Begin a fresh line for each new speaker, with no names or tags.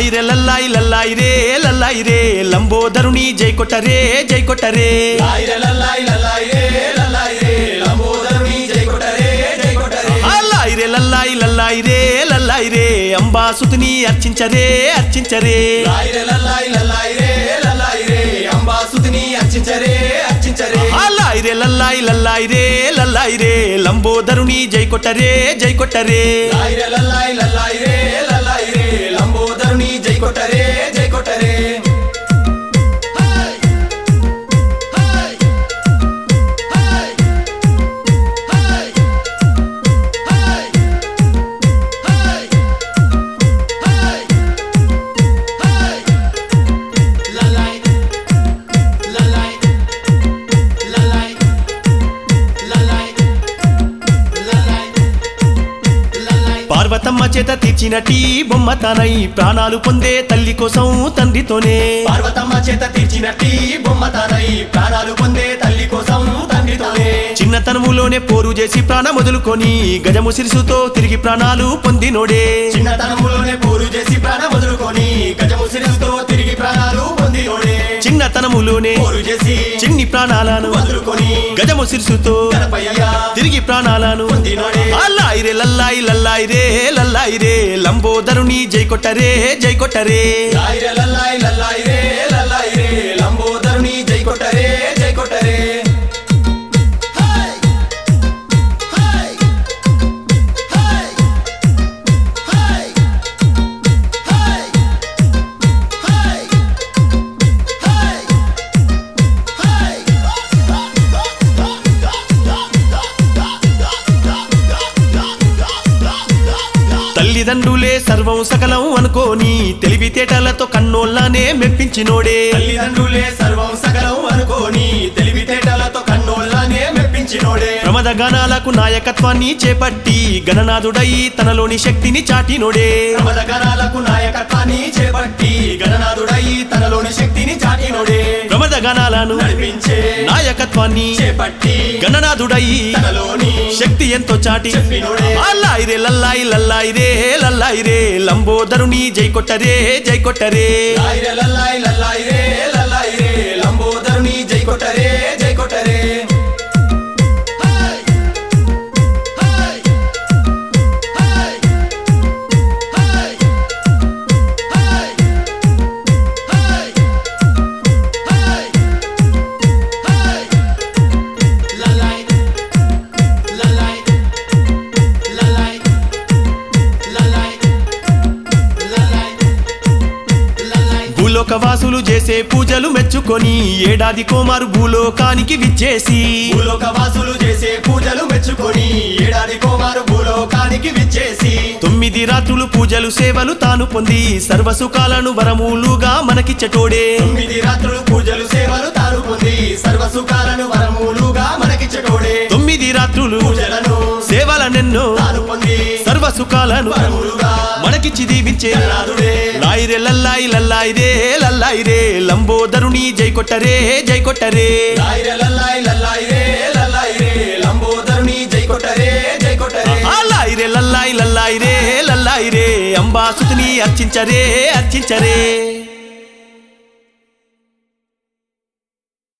రే లల్లాయి లల్లాయి రే లల్లాయి రే లంబోదరుని జై కొట్టరే జై కొట్టరే
లాయిరే లల్లాయి లల్లాయి రే లల్లాయి రే లంబోదరుని జై కొట్టరే జై కొట్టరే
అల్లాయి రే లల్లాయి లల్లాయి రే లల్లాయి రే అంబాసుతిని అర్చించరే అర్చించరే
లాయిరే లల్లాయి లల్లాయి రే లల్లాయి రే అంబాసుతిని అర్చించరే అర్చించరే
అల్లాయి రే లల్లాయి లల్లాయి రే లల్లాయి రే లంబోదరుని జై కొట్టరే జై కొట్టరే
లాయిరే లల్లాయి లల్లాయి రే లల్లాయి రే లంబోదరుని జై కొట్టరే జై కొట్టరే
పార్వతమ్మ చేత తీర్చినటి బొమ్మ తానై ప్రాణాలు పొందే తల్లి కోసం తండ్రితోనే
పార్వతమ్మ చేత తీర్చినట్టి బొమ్మ తానై ప్రాణాలు పొందే తల్లి కోసం తండ్రితోనే
చిన్నతనములోనే పోరు చేసి ప్రాణం వదులుకొని గజము సిరుసుతో తిరిగి ప్రాణాలు పొందినోడే
చిన్నతనములోనే పోరు చేసి ప్రాణం వదులుకొని గజము సిరుసుతో తిరిగి ప్రాణాలు పొందినోడే
చిన్నతనములోనే
పోరు చేసి
చిన్ని ప్రాణాలను
వదులుకొని
గజము సిరుసుతో
గణపయ్య
తిరిగి ప్రాణాలను
పొందినోడే
అల్లాయి రే లల్లాయి లల్లాయి రే లల్లాయి రే లంబోదరుని జై కొట్టరే జై కొట్టరే
లాయిరే లల్లాయి లల్లాయి రే లల్లాయి రే లంబోదరుని జై కొట్టరే జై కొట్టరే
తల్లిదండ్రులే సర్వం సకలం అనుకోని తెలివితేటలతో కన్నోళ్ళనే మెప్పించినోడే
తల్లిదండ్రులే సర్వం సకలం అనుకోని తెలివితేటలతో కన్నోళ్ళనే మెప్పించినోడే
ప్రమద గణాలకు నాయకత్వాన్ని చేపట్టి గణనాథుడై తనలోని శక్తిని చాటినోడే
ప్రమద గణాలకు నాయకత్వాన్ని చేపట్టి గణనాథుడై తనలోని శక్తిని చాటినోడే
ప్రమద గణాలను
నడిపించే
నాయకత్వాన్ని
చేపట్టి
గణనాథుడై
తనలోని
శక్తి ఎంతో చాటి
చెప్పినోడే
అల్లాయి రే లల్లాయి లల్లాయి రే లల్లాయి రే లంబోదరుని జై కొట్టరే జై కొట్టరే
లాయిరే లల్లాయి లల్లాయి రే లల్లాయి రే లంబోదరుని జై కొట్టరే జై కొట్టరే
భూలోక వాసులు చేసే పూజలు మెచ్చుకొని ఏడాది కోమారు భూలోకానికి విచ్చేసి
భూలోక వాసులు చేసే పూజలు మెచ్చుకొని ఏడాది కోమారు భూలోకానికి విచ్చేసి
తొమ్మిది రాత్రులు పూజలు సేవలు తాను పొంది సర్వసుఖాలను వరములుగా మనకిచ్చటోడే
తొమ్మిది రాత్రులు పూజలు సేవలు తాను పొంది సర్వ సుఖాలను వరములుగా మనకిచ్చటోడే
తొమ్మిది రాత్రులు
పూజలను
సేవలనెన్నో
తాను పొంది
సర్వ సుఖాలను
వరములుగా
మనకిచ్చి దీవించే
గణనాథుడే
లాయి రే లల్లాయి లల్లాయి రే లల్లాయి రే లంబోదరుని జై కొట్టరే జై కొట్టరే
లాయిరే లల్లాయి లల్లాయి రే లల్లాయి రే లంబోదరుని జై కొట్టరే జై కొట్టరే
ఆ లాయి రే లల్లాయి లల్లాయి రే లల్లాయి రే అంబాసుతిని అర్చించరే అర్చించరే